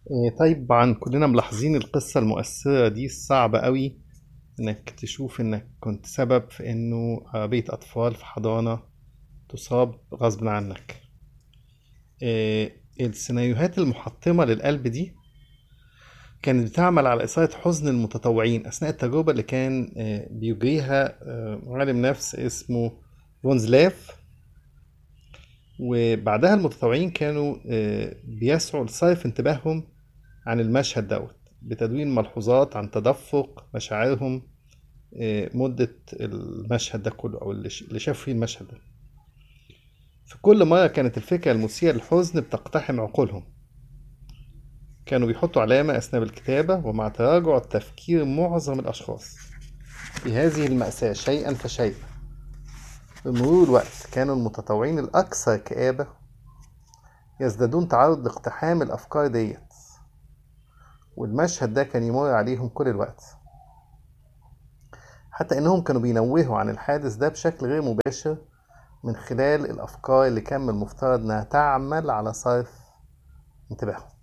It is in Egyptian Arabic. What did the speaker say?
إيه، طبعا كلنا ملاحظين القصة المؤثرة دي الصعبة قوي انك تشوف انك كنت سبب في انه عربية اطفال في حضانة تصاب غصب عنك إيه، السيناريوهات المحطمة للقلب دي كانت بتعمل على إثارة حزن المتطوعين أثناء التجربة اللي كان آه، بيجريها آه، عالم نفس اسمه فونزلاف وبعدها المتطوعين كانوا آه، بيسعوا لصرف انتباههم عن المشهد دوت بتدوين ملحوظات عن تدفق مشاعرهم آه، مدة المشهد ده كله أو اللي ش- اللي شافوا فيه المشهد ده في كل مرة كانت الفكرة المثيرة للحزن بتقتحم عقولهم كانوا بيحطوا علامة أثناء الكتابة ومع تراجع تفكير معظم الأشخاص في هذه المأساة شيئا فشيئا بمرور الوقت كانوا المتطوعين الأكثر كآبة يزدادون تعرض لاقتحام الأفكار ديت والمشهد ده كان يمر عليهم كل الوقت حتى إنهم كانوا بينوهوا عن الحادث ده بشكل غير مباشر من خلال الأفكار اللي كان من المفترض إنها تعمل على صرف انتباههم